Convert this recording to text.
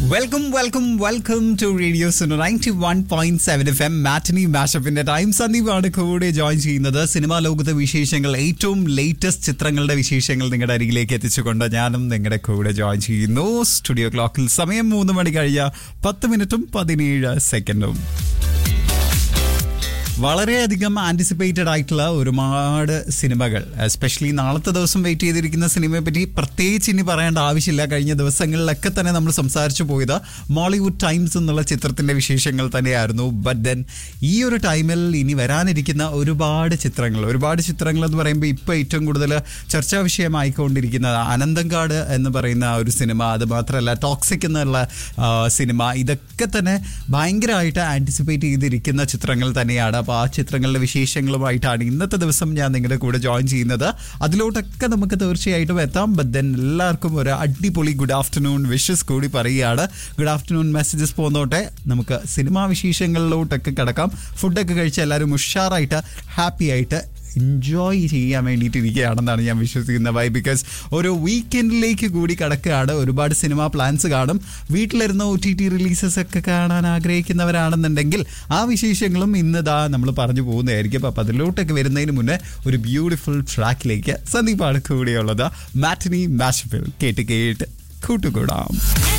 welcome welcome welcome to radio Suno ninety one point seven F M matinee മാഷപ്പിന്റെ time സന്ദീപാണ് കൂടെ join ചെയ്യുന്നത് cinema ലോകത്തെ വിശേഷങ്ങൾ ഏറ്റവും ലേറ്റസ്റ്റ് ചിത്രങ്ങളുടെ വിശേഷങ്ങൾ നിങ്ങളുടെ അരികിലേക്ക് എത്തിച്ചുകൊണ്ട് ഞാനും നിങ്ങളുടെ കൂടെ ജോയിൻ ചെയ്യുന്നു സ്റ്റുഡിയോ ക്ലോക്കിൽ സമയം മൂന്ന് മണി കഴിഞ്ഞ പത്ത് മിനിറ്റും പതിനേഴ് സെക്കൻഡും വളരെയധികം ആൻറ്റിസിപ്പേറ്റഡ് ആയിട്ടുള്ള ഒരുപാട് സിനിമകൾ എസ്പെഷ്യലി നാളത്തെ ദിവസം വെയിറ്റ് ചെയ്തിരിക്കുന്ന സിനിമയെ പറ്റി പ്രത്യേകിച്ച് ഇനി പറയേണ്ട ആവശ്യമില്ല കഴിഞ്ഞ ദിവസങ്ങളിലൊക്കെ തന്നെ നമ്മൾ സംസാരിച്ചു പോയത് മോളിവുഡ് ടൈംസ് എന്നുള്ള ചിത്രത്തിന്റെ വിശേഷങ്ങൾ തന്നെയായിരുന്നു ബട്ട് ദെൻ ഈ ഒരു ടൈമിൽ ഇനി വരാനിരിക്കുന്ന ഒരുപാട് ചിത്രങ്ങൾ ഒരുപാട് ചിത്രങ്ങൾ എന്ന് പറയുമ്പോൾ ഇപ്പോൾ ഏറ്റവും കൂടുതൽ ചർച്ചാ വിഷയമായിക്കൊണ്ടിരിക്കുന്നത് അനന്തങ്കാട് എന്ന് പറയുന്ന ഒരു സിനിമ അത് മാത്രമല്ല ടോക്സിക് എന്നുള്ള ആ, സിനിമ ഇതൊക്കെ തന്നെ ഭയങ്കരമായിട്ട് ആൻറ്റിസിപ്പേറ്റ് ചെയ്തിരിക്കുന്ന ചിത്രങ്ങൾ തന്നെയാണ് അപ്പോൾ ആ ചിത്രങ്ങളുടെ വിശേഷങ്ങളുമായിട്ടാണ് ഇന്നത്തെ ദിവസം ഞാൻ നിങ്ങളുടെ കൂടെ ജോയിൻ ചെയ്യുന്നത് അതിലോട്ടൊക്കെ നമുക്ക് തീർച്ചയായിട്ടും എത്താം ബട്ട് ദെൻ എല്ലാവർക്കും ഒരു അടിപൊളി ഗുഡ് ആഫ്റ്റർനൂൺ വിഷസ് കൂടി പറയുകയാണ് ഗുഡ് ആഫ്റ്റർനൂൺ മെസ്സേജസ് പോന്നോട്ടെ നമുക്ക് സിനിമാ വിശേഷങ്ങളിലോട്ടൊക്കെ കിടക്കാം ഫുഡൊക്കെ കഴിച്ച് എല്ലാവരും ഉഷാറായിട്ട് ഹാപ്പി ആയിട്ട് എൻജോയ് ചെയ്യാൻ വേണ്ടിയിട്ട് ഇരിക്കുകയാണെന്നാണ് ഞാൻ വിശ്വസിക്കുന്നത് വൈ ബിക്കോസ് ഒരു വീക്കെൻഡിലേക്ക് കൂടി കിടക്കുകയാണ് ഒരുപാട് സിനിമാ പ്ലാൻസ് കാണും വീട്ടിലിരുന്ന് ഒ ടി ടി റിലീസസ് ഒക്കെ കാണാൻ ആഗ്രഹിക്കുന്നവരാണെന്നുണ്ടെങ്കിൽ ആ വിശേഷങ്ങളും ഇന്ന് ഇതാ നമ്മൾ പറഞ്ഞു പോകുന്നതായിരിക്കും അപ്പം അതിലോട്ടൊക്കെ വരുന്നതിന് മുന്നേ ഒരു ബ്യൂട്ടിഫുൾ ട്രാക്കിലേക്ക് സന്ദീപാണ് കൂടെയുള്ളത് മാറ്റനി മാഷപ്പിൽ കേട്ട് കേട്ട് കൂട്ടുകൂടാം